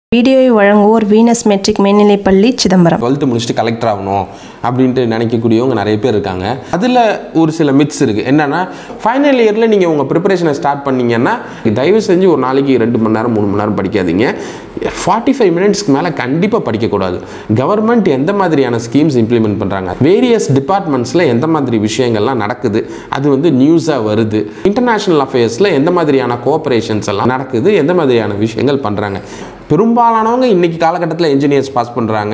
வீடியோவை வழங்குவோர் Venus matric மேல்நிலைப்பள்ளி சிதம்பரம் டுவெல்த்து முடிச்சுட்டு கலெக்டர் ஆகணும் அப்படின்ட்டு நினைக்கக்கூடியவங்க நிறைய பேர் இருக்காங்க அதில் ஒரு சில மித்ஸ் இருக்குது என்னென்னா ஃபைனல் இயரில் நீங்கள் உங்கள் ப்ரிப்பரேஷனை ஸ்டார்ட் பண்ணீங்கன்னா தயவு செஞ்சு ஒரு நாளைக்கு ரெண்டு மணி நேரம் மூணு மணி நேரம் படிக்காதீங்க ஃபார்ட்டி ஃபைவ் மினிட்ஸ்க்கு மேலே கண்டிப்பாக படிக்கக்கூடாது கவர்மெண்ட் எந்த மாதிரியான ஸ்கீம்ஸ் இம்ப்ளிமெண்ட் பண்ணுறாங்க வேரியஸ் டிபார்ட்மெண்ட்ஸில் எந்த மாதிரி விஷயங்கள்லாம் நடக்குது அது வந்து நியூஸாக வருது இன்டர்நேஷ்னல் அஃபேர்ஸில் எந்த மாதிரியான கோஆப்ரேஷன்ஸ் எல்லாம் நடக்குது எந்த மாதிரியான விஷயங்கள் பண்ணுறாங்க பெரும்பாலானவங்க இன்னைக்கு காலகட்டத்தில் என்ஜினியர்ஸ் பாஸ் பண்ணுறாங்க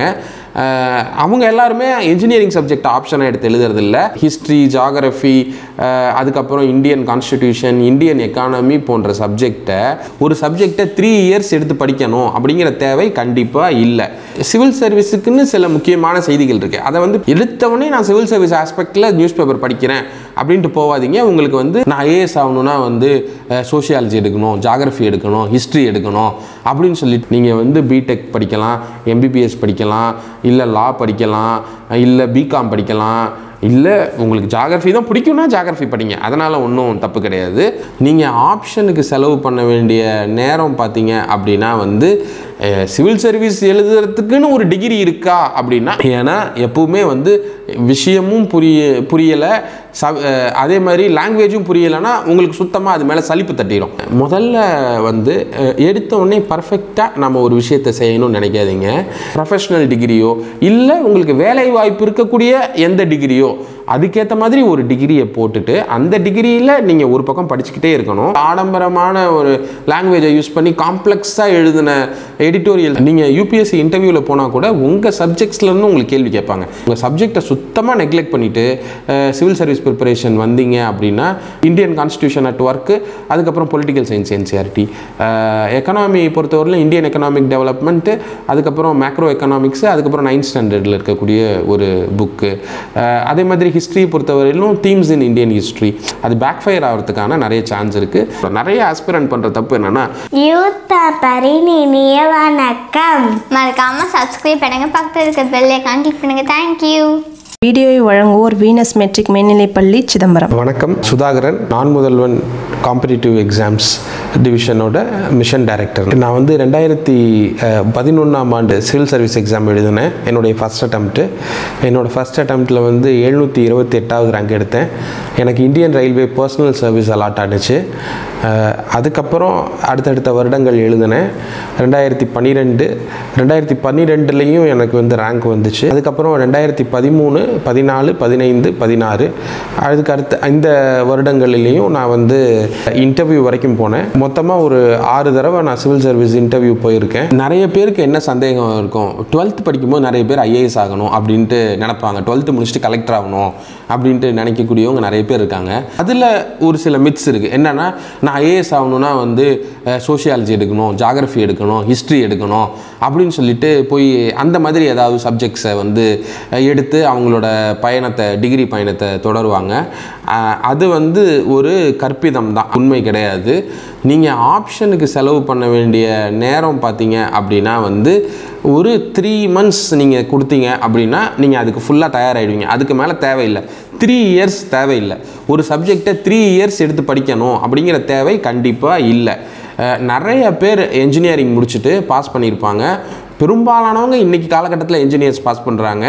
அவங்க எல்லாருமே இன்ஜினியரிங் சப்ஜெக்ட் ஆப்ஷனை எடுத்து எழுதுறதில்ல ஹிஸ்ட்ரி ஜாகிரஃபி அதுக்கப்புறம் இந்தியன் கான்ஸ்டிடியூஷன் இந்தியன் எக்கானமி போன்ற சப்ஜெக்டை ஒரு சப்ஜெக்டை த்ரீ இயர்ஸ் எடுத்து படிக்கணும் அப்படிங்கிற தேவை கண்டிப்பாக இல்லை சிவில் சர்வீஸுக்குன்னு சில முக்கியமான செய்திகள் இருக்குது அதை வந்து எடுத்தவொடனே நான் சிவில் சர்வீஸ் ஆஸ்பெக்டில் நியூஸ் பேப்பர் படிக்கிறேன் அப்படின்ட்டு போகாதீங்க உங்களுக்கு வந்து நான் ஐஏஎஸ் ஆகணும்னா வந்து சோஷியாலஜி எடுக்கணும் ஜாகிரஃபி எடுக்கணும் ஹிஸ்ட்ரி எடுக்கணும் அப்படின்னு சொல்லிட்டு நீங்கள் வந்து பிடெக் படிக்கலாம் எம்பிபிஎஸ் படிக்கலாம் இல்லை லா படிக்கலாம் இல்லை பிகாம் படிக்கலாம் இல்லை உங்களுக்கு ஜாகிரஃபி தான் பிடிக்கும்னா ஜாகிரஃபி படிங்க அதனால் ஒன்றும் தப்பு கிடையாது நீங்கள் ஆப்ஷனுக்கு செலவு பண்ண வேண்டிய நேரம் பார்த்தீங்க அப்படின்னா வந்து சிவில் சர்வீஸ் எழுதுறதுக்குன்னு ஒரு டிகிரி இருக்கா அப்படின்னா ஏன்னா எப்பவுமே வந்து விஷயமும் புரிய புரியலை ச அஹ் அதே மாதிரி லாங்குவேஜும் புரியலைன்னா உங்களுக்கு சுத்தமாக அது மேலே சலிப்பு தட்டிடும் முதல்ல வந்து அஹ் எடுத்த உடனே பர்ஃபெக்டாக நம்ம ஒரு விஷயத்தை செய்யணும்னு நினைக்காதீங்க ப்ரொஃபஷனல் டிகிரியோ இல்லை உங்களுக்கு வேலை வாய்ப்பு இருக்கக்கூடிய எந்த டிகிரியோ அதுக்கேற்ற மாதிரி ஒரு டிகிரியை போட்டுட்டு அந்த டிகிரியில் நீங்கள் ஒரு பக்கம் படிச்சுக்கிட்டே இருக்கணும் ஆடம்பரமான ஒரு லாங்குவேஜை யூஸ் பண்ணி காம்ப்ளெக்ஸாக எழுதின எடிட்டோரியல் நீங்கள் யூபிஎஸ்சி இன்டர்வியூவில் போனால் கூட உங்கள் சப்ஜெக்ட்ஸ்லேருந்து உங்களுக்கு கேள்வி கேட்பாங்க உங்கள் சப்ஜெக்டை சுத்தமாக நெக்லெக்ட் பண்ணிவிட்டு சிவில் சர்வீஸ் ப்ரிப்பரேஷன் வந்தீங்க அப்படின்னா இந்தியன் கான்ஸ்டியூஷன் அட் ஒர்க்கு அதுக்கப்புறம் பொலிட்டிக்கல் சயின்ஸ் என்சிஆர்டி எக்கனாமி பொறுத்தவரையிலும் இந்தியன் எக்கனாமிக் டெவலப்மெண்ட்டு அதுக்கப்புறம் மேக்ரோ எக்கனாமிக்ஸ் அதுக்கப்புறம் நைன்த் ஸ்டாண்டர்டில் இருக்கக்கூடிய ஒரு புக்கு அதே மாதிரி ஹிஸ்ட்ரியை பொறுத்தவரையிலும் தீம்ஸ் இன் இந்தியன் ஹிஸ்ட்ரி அது பேக் ஃபயர் ஆகிறதுக்கான நிறைய சான்ஸ் இருக்குது நிறைய ஆஸ்பிரண்ட் பண்ணுற தப்பு என்னென்னா யூத் பரின் இனிய வணக்கம் மறக்காம சப்ஸ்கிரைப் பண்ணுங்க பக்கத்தில் இருக்க பெல் ஐக்கான் கிளிக் பண்ணுங்க தேங்க்யூ வீடியோவை வழங்குவோர் வீனஸ் மெட்ரிக் மேல்நிலைப்பள்ளி சிதம்பரம் வணக்கம் சுதாகரன் நான் முதல்வன் காம்படிட்டிவ் எக்ஸாம்ஸ் டிவிஷனோட மிஷன் டைரக்டர் நான் வந்து ரெண்டாயிரத்தி பதினொன்றாம் ஆண்டு சிவில் சர்வீஸ் எக்ஸாம் எழுதினேன் என்னுடைய ஃபஸ்ட் அட்டம்ப்ட்டு என்னோடய ஃபஸ்ட் அட்டம்ப்ட்டில் வந்து எழுநூற்றி இருபத்தி எட்டாவது ரேங்க் எடுத்தேன் எனக்கு Indian railway personnel service allot ஆனுச்சு அஹ், அதுக்கப்புறம் அடுத்தடுத்த வருடங்கள் எழுதினேன் ரெண்டாயிரத்தி பன்னிரெண்டு ரெண்டாயிரத்தி பன்னிரெண்டுலேயும் எனக்கு வந்து ரேங்க் வந்துச்சு அதுக்கப்புறம் ரெண்டாயிரத்தி பதிமூணு பதினாலு பதினைந்து பதினாறு அதுக்கு அடுத்த இந்த வருடங்களிலையும் நான் வந்து இன்டர்வியூ வரைக்கும் போனேன் மொத்தமாக ஒரு ஆறு தடவை நான் சிவில் சர்வீஸ் இன்டர்வியூ போயிருக்கேன் நிறைய பேருக்கு என்ன சந்தேகம் இருக்கும் டுவெல்த் படிக்கும்போது நிறைய பேர் ஐஏஎஸ் ஆகணும் அப்படின்ட்டு நினைப்பாங்க டுவெல்த்து முடிச்சுட்டு கலெக்டர் ஆகணும் அப்படின்ட்டு நினைக்கக்கூடியவங்க நிறைய பேர் இருக்காங்க அதில் ஒரு சில மித்ஸ் இருக்குது என்னென்னா நான் ஐஏஎஸ் ஆகணும்னா வந்து சோஷியாலஜி எடுக்கணும் ஜாகிரஃபி எடுக்கணும் ஹிஸ்ட்ரி எடுக்கணும் அப்படின்னு சொல்லிட்டு போய் அந்த மாதிரி ஏதாவது சப்ஜெக்ட்ஸை வந்து அஹ், எடுத்து அவங்களோட பயணத்தை டிகிரி பயணத்தை தொடருவாங்க அஹ், அது வந்து ஒரு கற்பிதம் தான் உண்மை கிடையாது நீங்கள் ஆப்ஷனுக்கு செலவு பண்ண வேண்டிய நேரம் பார்த்தீங்க அப்படின்னா வந்து ஒரு த்ரீ மந்த்ஸ் நீங்கள் கொடுத்தீங்க அப்படின்னா நீங்கள் அதுக்கு ஃபுல்லாக தயாராகிடுவீங்க அதுக்கு மேலே தேவையில்லை த்ரீ இயர்ஸ் தேவையில்லை ஒரு சப்ஜெக்டை த்ரீ இயர்ஸ் எடுத்து படிக்கணும் அப்படிங்கிற தேவை கண்டிப்பாக இல்லை அஹ் நிறைய பேர் என்ஜினியரிங் முடிச்சுட்டு பாஸ் பண்ணியிருப்பாங்க பெரும்பாலானவங்க இன்றைக்கி காலகட்டத்தில் என்ஜினியர்ஸ் பாஸ் பண்ணுறாங்க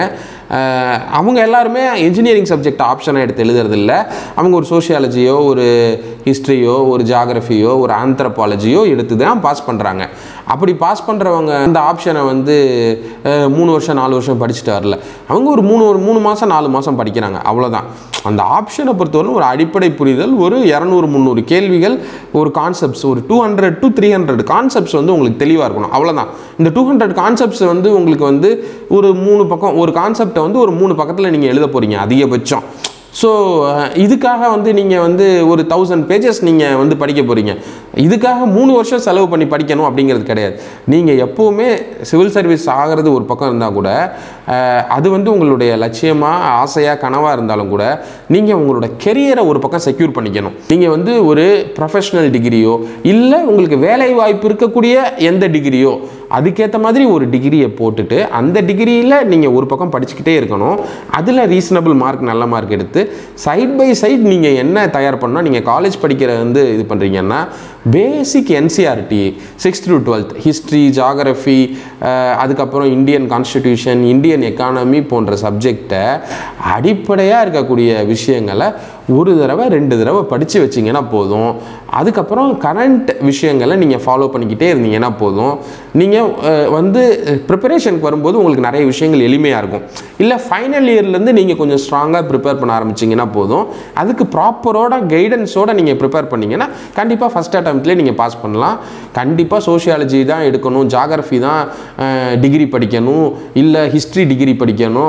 அவங்க எல்லாருமே இன்ஜினியரிங் சப்ஜெக்ட் ஆப்ஷனை எடுத்து எழுதுறதில்ல அவங்க ஒரு சோஷியாலஜியோ ஒரு ஹிஸ்ட்ரியோ ஒரு ஜாகிரஃபியோ ஒரு ஆந்த்ரபாலஜியோ எடுத்து தான் பாஸ் பண்ணுறாங்க அப்படி பாஸ் பண்ணுறவங்க அந்த ஆப்ஷனை வந்து அஹ், மூணு வருஷம் நாலு வருஷம் படிச்சுட்டு வரல அவங்க ஒரு மூணு ஒரு மூணு மாதம் நாலு மாதம் படிக்கிறாங்க அவ்வளோதான் அந்த ஆப்ஷனை பொறுத்தவரை ஒரு அடிப்படை புரிதல் ஒரு இரநூறு முந்நூறு கேள்விகள் ஒரு கான்செப்ட்ஸ் ஒரு two hundred to three hundred concepts வந்து உங்களுக்கு தெளிவாக இருக்கணும் அவ்வளோதான் இந்த டூ ஹண்ட்ரட் கான்செப்ட்ஸ் வந்து உங்களுக்கு வந்து ஒரு மூணு பக்கம் ஒரு கான்செப்டை வந்து ஒரு மூணு பக்கத்தில் நீங்கள் எழுத போகிறீங்க அதிகபட்சம் ஸோ இதுக்காக வந்து நீங்கள் வந்து ஒரு தௌசண்ட் பேஜஸ் நீங்கள் வந்து படிக்க போகிறீங்க இதுக்காக மூணு வருஷம் செலவு பண்ணி படிக்கணும் அப்படிங்கிறது கிடையாது நீங்கள் எப்போவுமே சிவில் சர்வீஸ் ஆகிறது ஒரு பக்கம் இருந்தால் கூட அஹ், அது வந்து உங்களுடைய லட்சியமாக ஆசையாக கனவாக இருந்தாலும் கூட நீங்கள் உங்களோட கெரியரை ஒரு பக்கம் செக்யூர் பண்ணிக்கணும் நீங்கள் வந்து ஒரு ப்ரொஃபஷனல் டிகிரியோ இல்லை உங்களுக்கு வேலை வாய்ப்பு இருக்கக்கூடிய எந்த டிகிரியோ அதுக்கேற்ற மாதிரி ஒரு டிகிரியை போட்டுட்டு அந்த டிகிரியில் நீங்கள் ஒரு பக்கம் படிச்சுக்கிட்டே இருக்கணும் அதில் ரீசனபிள் மார்க் நல்ல மார்க் எடுத்து சைட் பை சைட் நீங்கள் என்ன தயார் பண்ணால் நீங்கள் காலேஜ் படிக்கிற வந்து இது பண்ணுறீங்கன்னா basic NCERT sixth to twelfth history geography அதுக்கப்புறம் இந்தியன் கான்ஸ்டிடியூஷன் இந்தியன் எக்கானமி போன்ற சப்ஜெக்டை அடிப்படையாக இருக்கக்கூடிய விஷயங்களை ஒரு தடவை ரெண்டு தடவை படித்து வச்சிங்கன்னா போதும் அதுக்கப்புறம் கரண்ட் விஷயங்களை நீங்கள் ஃபாலோ பண்ணிக்கிட்டே இருந்தீங்கன்னா போதும் நீங்கள் வந்து ப்ரிப்பரேஷனுக்கு வரும்போது உங்களுக்கு நிறைய விஷயங்கள் எளிமையாக இருக்கும் இல்லை ஃபைனல் இயர்லேருந்து நீங்கள் கொஞ்சம் ஸ்ட்ராங்காக ப்ரிப்பேர் பண்ண ஆரம்பிச்சிங்கன்னா போதும் அதுக்கு ப்ராப்பரோட கைடன்ஸோட நீங்கள் ப்ரிப்பேர் பண்ணீங்கன்னா கண்டிப்பாக ஃபஸ்ட் அட்டம்ப்ட்லேயே நீங்கள் பாஸ் பண்ணலாம் கண்டிப்பாக சோஷியாலஜி தான் எடுக்கணும் ஜாகிரஃபி தான் டிகிரி படிக்கணும் இல்லை ஹிஸ்ட்ரி டிகிரி படிக்கணும்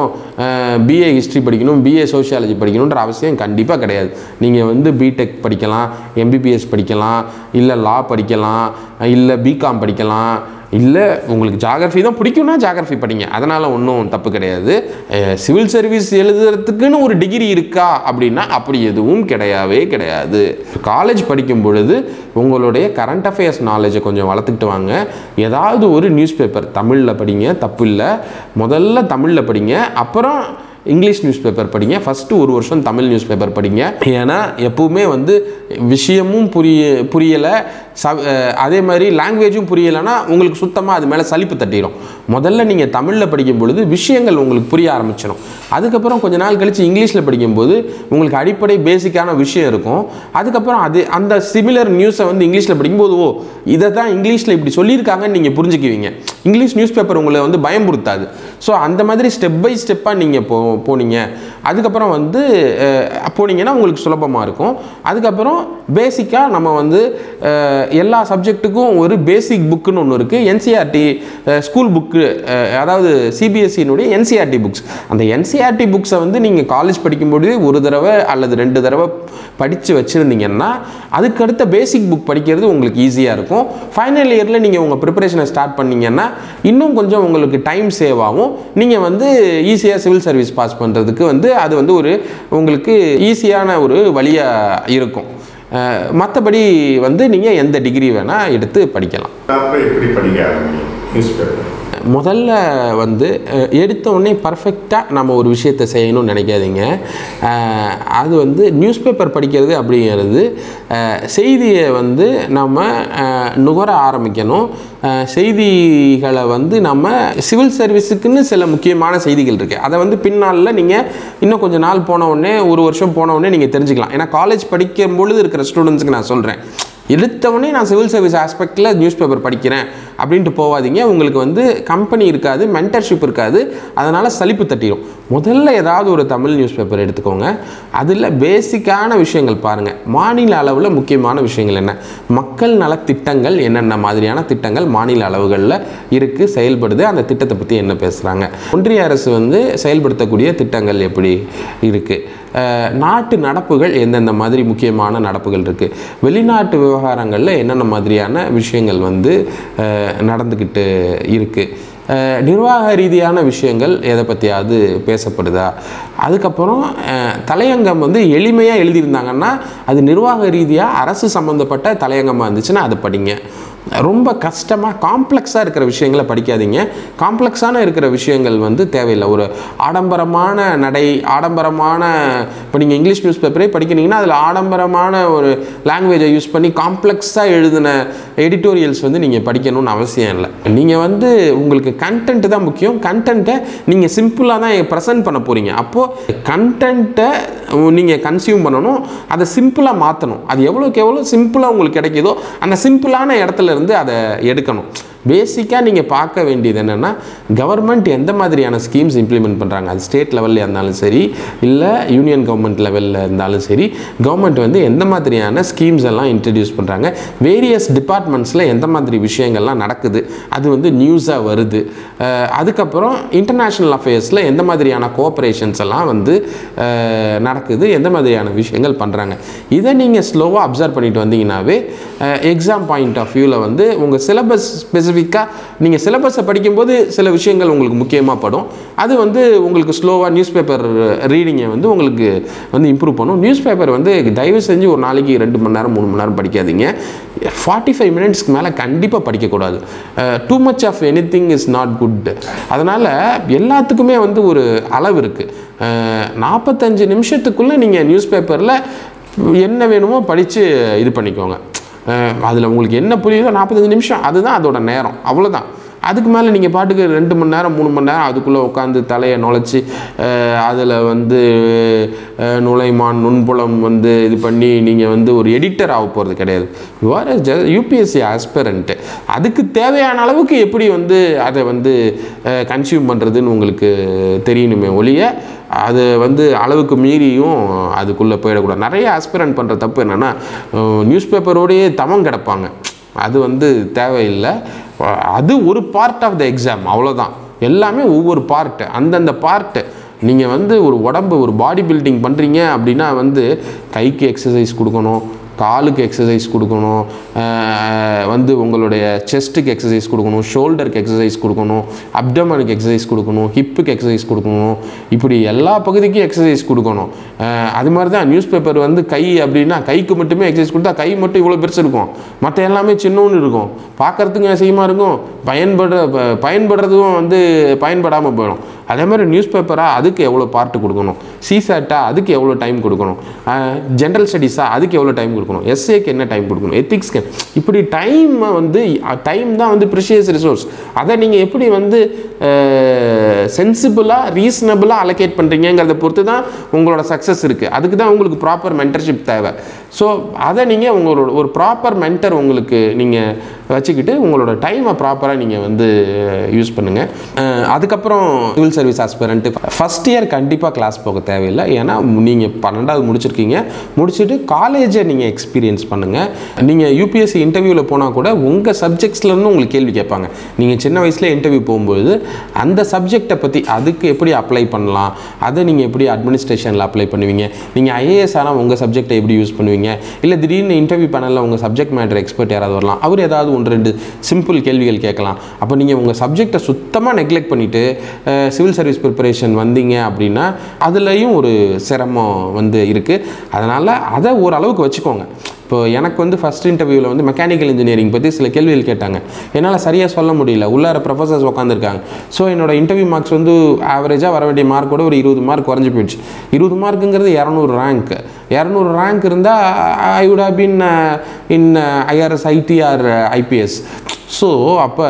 பிஏ ஹிஸ்ட்ரி படிக்கணும் பிஏ சோஷியாலஜி படிக்கணுன்ற அவசியம் கண்டிப்பாக கிடையாது நீங்கள் வந்து பிடெக் படிக்கலாம் எம்பிபிஎஸ் படிக்கலாம் இல்லை லா படிக்கலாம் இல்லை பிகாம் படிக்கலாம் இல்லை உங்களுக்கு ஜாகிரஃபி தான் பிடிக்கும்னா ஜாகிரஃபி படிங்க அதனால் ஒன்றும் தப்பு கிடையாது சிவில் சர்வீஸ் எழுதுறதுக்குன்னு ஒரு டிகிரி இருக்கா அப்படின்னா அப்படி எதுவும் கிடையவே கிடையாது காலேஜ் படிக்கும் பொழுது உங்களுடைய கரண்ட் அஃபேர்ஸ் நாலேஜை கொஞ்சம் வளர்த்துக்கிட்டு வாங்க ஏதாவது ஒரு நியூஸ் பேப்பர் தமிழில் படிங்க தப்பு இல்லை முதல்ல தமிழில் படிங்க அப்புறம் இங்கிலீஷ் நியூஸ் பேப்பர் படிங்க ஃபஸ்ட்டு ஒரு வருஷம் தமிழ் நியூஸ் பேப்பர் படிங்க ஏன்னா எப்பவுமே வந்து விஷயமும் புரிய புரியலை ச அதே மாதிரி லாங்குவேஜும் புரியலைன்னா உங்களுக்கு சுத்தமாக அது மேலே சலிப்பு தட்டிடும் முதல்ல நீங்கள் தமிழில் படிக்கும் பொழுது விஷயங்கள் உங்களுக்கு புரிய ஆரம்பிச்சிடும் அதுக்கப்புறம் கொஞ்ச நாள் கழித்து இங்கிலீஷில் படிக்கும்போது உங்களுக்கு அடிப்படை பேசிக்கான விஷயம் இருக்கும் அதுக்கப்புறம் அது அந்த சிமிலர் நியூஸை வந்து இங்கிலீஷில் படிக்கும்போது ஓ இதை தான் இங்கிலீஷில் இப்படி சொல்லியிருக்காங்கன்னு நீங்கள் புரிஞ்சுக்குவீங்க இங்கிலீஷ் நியூஸ் பேப்பர் உங்களை வந்து பயம்படுத்தாது ஸோ அந்த மாதிரி ஸ்டெப் பை ஸ்டெப்பாக நீங்கள் போ போனீங்க அதுக்கப்புறம் வந்து போனீங்கன்னா உங்களுக்கு சுலபமாக இருக்கும் அதுக்கப்புறம் பேசிக்காக நம்ம வந்து எல்லா சப்ஜெக்ட்டுக்கும் ஒரு பேசிக் புக்குன்னு ஒன்று இருக்குது என்சிஆர்டி ஸ்கூல் புக்கு அதாவது சிபிஎஸ்சியினுடைய என்சிஆர்டி புக்ஸ் அந்த என்சிஆர்டி புக்ஸை வந்து நீங்கள் காலேஜ் படிக்கும்போது ஒரு தடவை அல்லது ரெண்டு தடவை படித்து வச்சுருந்தீங்கன்னா அதுக்கடுத்த பேசிக் புக் படிக்கிறது உங்களுக்கு ஈஸியாக இருக்கும் ஃபைனல் இயரில் நீங்கள் உங்கள் ப்ரிப்பரேஷனை ஸ்டார்ட் பண்ணீங்கன்னா இன்னும் கொஞ்சம் உங்களுக்கு டைம் சேவ் ஆகும் நீங்கள் வந்து ஈஸியாக சிவில் சர்வீஸ் பாஸ் பண்ணுறதுக்கு வந்து அது வந்து ஒரு உங்களுக்கு ஈஸியான ஒரு வழியாக இருக்கும் மற்றபடி வந்து நீங்கள் எந்த டிகிரி வேணால் எடுத்து படிக்கலாம் அப்புறம் எப்படி படிக்க ஆரம்பிக்கும் நியூஸ் பேப்பர் முதல்ல வந்து அஹ், எடுத்த உடனே பர்ஃபெக்டாக நம்ம ஒரு விஷயத்தை செய்யணும்னு நினைக்காதீங்க அஹ், அது வந்து நியூஸ் பேப்பர் படிக்கிறது அப்படிங்கிறது அஹ், செய்தியை வந்து நம்ம அஹ், நுகர ஆரம்பிக்கணும் அஹ், செய்திகளை வந்து நம்ம சிவில் சர்வீஸுக்குன்னு சில முக்கியமான செய்திகள் இருக்குது அதை வந்து பின்னாளில் நீங்கள் இன்னும் கொஞ்சம் நாள் போன உடனே ஒரு வருஷம் போன உடனே நீங்கள் தெரிஞ்சுக்கலாம் ஏன்னா காலேஜ் படிக்கும் பொழுது இருக்கிற ஸ்டூடெண்ட்ஸுக்கு நான் சொல்கிறேன் எடுத்தவொடனே நான் சிவில் சர்வீஸ் ஆஸ்பெக்டில் நியூஸ் பேப்பர் படிக்கிறேன் அப்படின்ட்டு போகாதீங்க உங்களுக்கு வந்து கம்பெனி இருக்காது மென்டர்ஷிப் இருக்காது அதனால் சலிப்பு தட்டிடும் முதல்ல ஏதாவது ஒரு தமிழ் நியூஸ் பேப்பர் எடுத்துக்கோங்க அதில் பேசிக்கான விஷயங்கள் பாருங்கள் மாநில அளவில் முக்கியமான விஷயங்கள் என்ன மக்கள் நல திட்டங்கள் என்னென்ன மாதிரியான திட்டங்கள் மாநில அளவுகளில் இருக்குது செயல்படுது அந்த திட்டத்தை பற்றி என்ன பேசுகிறாங்க ஒன்றிய அரசு வந்து செயல்படுத்தக்கூடிய திட்டங்கள் எப்படி இருக்குது அஹ் நாட்டு நடப்புகள் எந்தெந்த மாதிரி முக்கியமான நடப்புகள் இருக்குது வெளிநாட்டு விவகாரங்களில் என்னென்ன மாதிரியான விஷயங்கள் வந்து அஹ் நடந்துக்கிட்டு இருக்குது அஹ் நிர்வாக ரீதியான விஷயங்கள் எதை பற்றியாவது பேசப்படுதா அதுக்கப்புறம் அஹ் தலையங்கம் வந்து எளிமையாக எழுதியிருந்தாங்கன்னா அது நிர்வாக ரீதியாக அரசு சம்மந்தப்பட்ட தலையங்கமாக இருந்துச்சுன்னா அதை படிங்க ரொம்ப கஷ்டமாக காம்ப்ளெக்ஸாக இருக்கிற விஷயங்களை படிக்காதீங்க காம்ப்ளெக்ஸான இருக்கிற விஷயங்கள் வந்து தேவையில்லை ஒரு ஆடம்பரமான நடை ஆடம்பரமான இப்போ நீங்கள் இங்கிலீஷ் நியூஸ் பேப்பரே படிக்கிறீங்கன்னா அதில் ஆடம்பரமான ஒரு லாங்குவேஜை யூஸ் பண்ணி காம்ப்ளெக்ஸாக எழுதின எடிட்டோரியல்ஸ் வந்து நீங்கள் படிக்கணும்னு அவசியம் இல்லை நீங்கள் வந்து உங்களுக்கு கண்டென்ட் தான் முக்கியம் கண்டென்ட்டை நீங்கள் சிம்பிளாக தான் ப்ரெசென்ட் பண்ண போகிறீங்க அப்போது கண்டென்ட்டை நீங்கள் கன்சியூம் பண்ணணும் அதை சிம்பிளாக மாற்றணும் அது எவ்வளோக்கு எவ்வளோ சிம்பிளாக உங்களுக்கு கிடைக்குதோ அந்த சிம்பிளான இடத்துல இருந்து அதை எடுக்கணும் பேசிக்காக நீங்கள் பார்க்க வேண்டியது என்னென்னா கவர்மெண்ட் எந்த மாதிரியான ஸ்கீம்ஸ் இம்ப்ளிமெண்ட் பண்ணுறாங்க அது ஸ்டேட் லெவலில் இருந்தாலும் சரி இல்லை யூனியன் கவர்மெண்ட் லெவலில் இருந்தாலும் சரி கவர்மெண்ட் வந்து எந்த மாதிரியான ஸ்கீம்ஸ் எல்லாம் இன்ட்ரடியூஸ் பண்ணுறாங்க வேரியஸ் டிபார்ட்மெண்ட்ஸில் எந்த மாதிரி விஷயங்கள்லாம் நடக்குது அது வந்து நியூஸாக வருது அஹ் அதுக்கப்புறம் இன்டர்நேஷ்னல் அஃபேர்ஸில் எந்த மாதிரியான கோஆப்ரேஷன்ஸ் எல்லாம் வந்து அஹ் நடக்குது எந்த மாதிரியான விஷயங்கள் பண்ணுறாங்க இதை நீங்கள் ஸ்லோவாக அப்சர்வ் பண்ணிட்டு வந்தீங்கன்னாவே எக்ஸாம் பாயிண்ட் ஆஃப் வியூவில் வந்து உங்கள் சிலபஸ் ஸ்பெசிஃபிக் ஸ்பெசிஃபிக்காக நீங்கள் சிலபஸை படிக்கும்போது சில விஷயங்கள் உங்களுக்கு முக்கியமாக படும் அது வந்து உங்களுக்கு ஸ்லோவாக நியூஸ் பேப்பர் ரீடிங்கை வந்து உங்களுக்கு வந்து இம்ப்ரூவ் பண்ணும் நியூஸ் பேப்பர் வந்து தயவு செஞ்சு ஒரு நாளைக்கு ரெண்டு மணி நேரம் மூணு மணி நேரம் படிக்காதீங்க ஃபார்ட்டி ஃபைவ் மினிட்ஸ்க்கு மேலே கண்டிப்பாக படிக்கக்கூடாது too much of anything is not good அதனால் எல்லாத்துக்குமே வந்து ஒரு அளவு இருக்குது நாற்பத்தஞ்சு நிமிஷத்துக்குள்ளே நீங்கள் நியூஸ் பேப்பரில் என்ன வேணுமோ படித்து இது பண்ணிக்கோங்க அதில் உங்களுக்கு என்ன புரியுதோ நாற்பத்தஞ்சு நிமிஷம் அதுதான் அதோட நேரம் அவ்வளோதான் அதுக்கு மேலே நீங்கள் பாட்டுக்கு ரெண்டு மணி நேரம் மூணு மணி நேரம் அதுக்குள்ளே உட்காந்து தலையை நுழைச்சி அதில் வந்து அஹ், நுழைமான் நுண்புலம் வந்து இது பண்ணி நீங்கள் வந்து ஒரு எடிட்டர் ஆக போகிறது கிடையாது யூஆர் யூபிஎஸ்சி ஆஸ்பரண்ட்டு அதுக்கு தேவையான அளவுக்கு எப்படி வந்து அதை வந்து கன்சியூம் பண்ணுறதுன்னு உங்களுக்கு தெரியணுமே ஒழிய அது வந்து அளவுக்கு மீறியும் அதுக்குள்ளே போயிடக்கூடாது நிறைய ஆஸ்பிரண்ட் பண்ணுற தப்பு என்னென்னா நியூஸ் பேப்பரோடையே தமம் கிடப்பாங்க அது வந்து தேவையில்லை அது ஒரு பார்ட் ஆஃப் த எக்ஸாம் அவ்வளோதான் எல்லாமே ஒவ்வொரு பார்ட்டு அந்தந்த பார்ட்டு நீங்கள் வந்து ஒரு உடம்பு ஒரு பாடி பில்டிங் பண்ணுறீங்க அப்படின்னா வந்து கைக்கு எக்ஸசைஸ் கொடுக்கணும் காலுக்கு எக்ஸசைஸ் கொடுக்கணும் அஹ் வந்து உங்களுடைய செஸ்ட்டுக்கு எக்ஸசைஸ் கொடுக்கணும் ஷோல்டருக்கு எக்ஸசைஸ் கொடுக்கணும் அப்டமனுக்கு எக்ஸசைஸ் கொடுக்கணும் ஹிப்புக்கு எக்ஸசைஸ் கொடுக்கணும் இப்படி எல்லா பகுதிக்கும் எக்ஸசைஸ் கொடுக்கணும் அஹ் அது மாதிரி தான் நியூஸ் பேப்பர் வந்து கை அப்படின்னா கைக்கு மட்டுமே எக்ஸசைஸ் கொடுத்தா கை மட்டும் இவ்வளோ பெருசு இருக்கும் மற்ற எல்லாமே சின்னோன்னு இருக்கும் பார்க்கறதுக்கு அசிங்கமாக இருக்கும் பயன்படுற ப- பயன்படுறதும் வந்து பயன்படாமல் போயிடும் அதே மாதிரி நியூஸ் பேப்பராக அதுக்கு எவ்வளோ பார்ட்டு கொடுக்கணும் சிசேட்டா அதுக்கு எவ்வளோ டைம் கொடுக்கணும் ஜென்ரல் ஸ்டடீஸாக அதுக்கு எவ்வளோ டைம் கொடுக்கணும் எஸ்ஏக்கு என்ன டைம் கொடுக்கணும் எத்திக்ஸ்க்கு இப்படி டைமை வந்து டைம் தான் வந்து ப்ரிஷியஸ் ரிசோர்ஸ் அதை நீங்கள் எப்படி வந்து சென்சிபிளாக ரீசனபிளாக அலோகேட் பண்ணுறீங்கிறத பொறுத்து தான் உங்களோட சக்ஸஸ் இருக்குது அதுக்கு தான் உங்களுக்கு ப்ராப்பர் மென்டர்ஷிப் தேவை ஸோ அதை நீங்கள் உங்களோட ஒரு ப்ராப்பர் மென்டர் உங்களுக்கு நீங்கள் வச்சுக்கிட்டு உங்களோட டைமை ப்ராப்பராக நீங்கள் வந்து யூஸ் பண்ணுங்கள் அதுக்கப்புறம் civil service aspirant first year கண்டிப்பாக கிளாஸ் போக தேவையில்லை ஏன்னா நீங்கள் பன்னெண்டாவது முடிச்சிருக்கீங்க முடிச்சுட்டு காலேஜை நீங்கள் எக்ஸ்பீரியன்ஸ் பண்ணுங்கள் நீங்கள் யூபிஎஸ்சி இன்டர்வியூவில் போனால் கூட உங்கள் சப்ஜெக்ட்ஸ்லேருந்து உங்களுக்கு கேள்வி கேட்பாங்க நீங்கள் சின்ன வயசில் இன்டர்வியூ போகும்போது அந்த சப்ஜெக்டை பற்றி அதுக்கு எப்படி அப்ளை பண்ணலாம் அதை நீங்கள் எப்படி அட்மினிஸ்ட்ரேஷனில் அப்ளை பண்ணுவீங்க நீங்கள் ஐஏஎஸ் ஆனால் உங்கள் சப்ஜெக்டை எப்படி யூஸ் பண்ணுவீங்க இல்லை திடீர்னு இன்டர்வியூ பண்ணல உங்கள் சப்ஜெக்ட் மேட்டர் எக்ஸ்பர்ட் யாராவது வரலாம் அவர் ஏதாவது ஒன்று ரெண்டு சிம்பிள் கேள்விகள் கேட்கலாம் அப்போ நீங்கள் உங்கள் சப்ஜெக்டை சுத்தமாக நெக்லெக்ட் பண்ணிவிட்டு சிவில் சர்வீஸ் ப்ரிப்பரேஷன் வந்தீங்க அப்படின்னா அதுலேயும் ஒரு சிரமம் வந்து இருக்குது அதனால் அதை ஓரளவுக்கு வச்சுக்கோங்க இப்போ எனக்கு வந்து ஃபஸ்ட் இன்டர்வியூவில் வந்து மெக்கானிக்கல் இன்ஜினியரிங் பற்றி சில கேள்விகள் கேட்டாங்க என்னால் சரியாக சொல்ல முடியல உள்ளார ப்ரொஃபஸர்ஸ் உட்காந்துருக்காங்க ஸோ என்னோட இன்டர்வியூ மார்க்ஸ் வந்து ஆவரேஜாக வர வேண்டிய மார்க்கோட ஒரு இருபது மார்க் குறைஞ்சி போயிடுச்சு இருபது மார்க்குங்கிறது இரநூறு ரேங்க் இரநூறு ரேங்க் இருந்தால் I would have been in IRS IT or IPS so அப்போ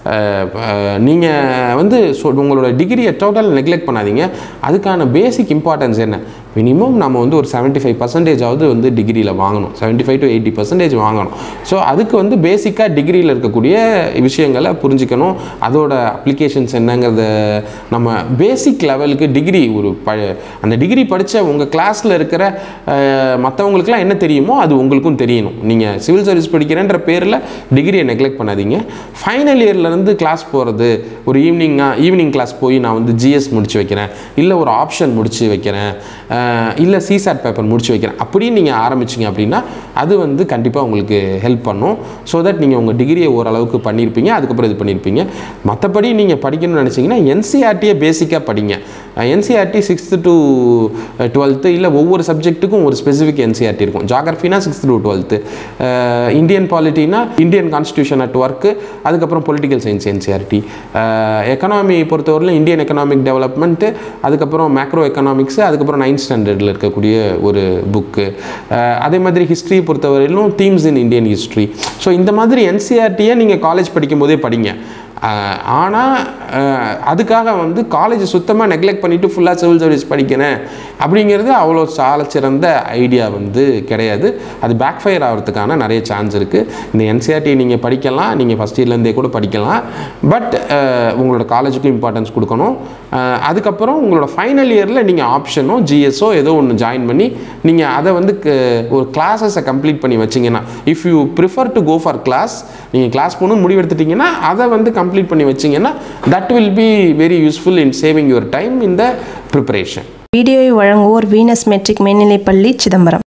நீங்கள் வந்து சொ- உங்களோட டிகிரியை டோட்டல் நெக்லெக்ட் பண்ணாதீங்க அதுக்கான பேசிக் இம்பார்ட்டன்ஸ் என்ன மினிமம் நம்ம வந்து ஒரு 75% ஃபைவ் பர்சன்டேஜாவது வந்து டிகிரியில் வாங்கணும் 75 ஃபைவ் டு எயிட்டி பர்சன்டேஜ் வாங்கணும் ஸோ அதுக்கு வந்து பேசிக்காக டிகிரியில் இருக்கக்கூடிய விஷயங்களை புரிஞ்சுக்கணும் அதோட அப்ளிகேஷன்ஸ் என்னங்கிறத நம்ம பேசிக் லெவலுக்கு டிகிரி ஒரு ப அந்த டிகிரி படித்த உங்கள் கிளாஸில் இருக்கிற மற்றவங்களுக்குலாம் என்ன தெரியுமோ அது உங்களுக்கும் தெரியணும் நீங்கள் சிவில் சர்வீஸ் படிக்கிறேன்ற பேரில் டிகிரியை நெக்லெக்ட் பண்ணாதீங்க ஃபைனல் இயர்லேருந்து கிளாஸ் போகிறது ஒரு ஈவினிங்காக ஈவினிங் கிளாஸ் போய் நான் வந்து ஜிஎஸ் முடிச்சு வைக்கிறேன் இல்லை ஒரு ஆப்ஷன் முடிச்சு வைக்கிறேன் அஹ் இல்லை சிசாட் பேப்பர் முடிச்சு வைக்கிறேன் அப்படின்னு நீங்கள் ஆரம்பிச்சிங்க அப்படின்னா அது வந்து கண்டிப்பாக உங்களுக்கு ஹெல்ப் பண்ணும் ஸோ தட் நீங்கள் உங்கள் டிகிரியை ஓரளவுக்கு பண்ணியிருப்பீங்க அதுக்கப்புறம் இது பண்ணியிருப்பீங்க மற்றபடி நீங்கள் படிக்கணும்னு நினச்சிங்கன்னா என்சிஆர்டியை பேசிக்காக படிங்க என்சிஆர்டி சிக்ஸ்த்து டு டுவெல்த்து இல்லை ஒவ்வொரு சப்ஜெக்ட்டுக்கும் ஒரு ஸ்பெசிஃபிக் என்சிஆர்டி இருக்கும் ஜாகிரஃபினா சிக்ஸ்த்து டு டுவெல்த்து இந்தியன் பாலிட்டினா இந்தியன் கான்ஸ்டியூஷன் அட் ஒர்க்கு அதுக்கப்புறம் பொலிட்டிக்கல் சயின்ஸ் என்சிஆர்டி எக்கனாமி பொறுத்தவரையிலும் இந்தியன் எக்கனாமிக் டெவலப்மெண்ட்டு அதுக்கப்புறம் மேக்ரோ எக்கனாமிக்ஸு அதுக்கப்புறம் நைன்த் ஸ்டாண்டர்டில் இருக்கக்கூடிய ஒரு புக்கு அதே மாதிரி ஹிஸ்ட்ரி பொறுத்தவரையிலும் themes in Indian history so இந்த மாதிரி என்சிஆர்டியை நீங்கள் காலேஜ் படிக்கும் போதே படிங்க ஆனால் அதுக்காக வந்து காலேஜ் சுத்தமாக நெக்லெக்ட் பண்ணிவிட்டு ஃபுல்லாக சிவில் சர்வீஸ் படிக்கிறேன் அப்படிங்கிறது அவ்வளோ சால சிறந்த ஐடியா வந்து கிடையாது அது பேக் ஃபயர் ஆகிறதுக்கான நிறைய சான்ஸ் இருக்குது இந்த என்சிஆர்டி நீங்கள் படிக்கலாம் நீங்கள் ஃபஸ்ட் இயர்லேருந்தே கூட படிக்கலாம் பட் உங்களோட காலேஜுக்கும் இம்பார்ட்டன்ஸ் கொடுக்கணும் அஹ், அதுக்கப்புறம் உங்களோட ஃபைனல் இயரில் நீங்கள் ஆப்ஷனோ ஜிஎஸ்ஓ ஏதோ ஒன்று ஜாயின் பண்ணி நீங்கள் அதை வந்து க- ஒரு கிளாஸஸை கம்ப்ளீட் பண்ணி வச்சிங்கன்னா if you prefer to go for class நீங்கள் கிளாஸ் போகணும்னு முடிவெடுத்துட்டீங்கன்னா அதை வந்து கம்ப்ளீட் பண்ணி வச்சிங்கன்னா that will be very useful in saving your time in the preparation வீடியோவை வழங்குவோர் வீனஸ் மெட்ரிக் மேல்நிலைப்பள்ளி சிதம்பரம்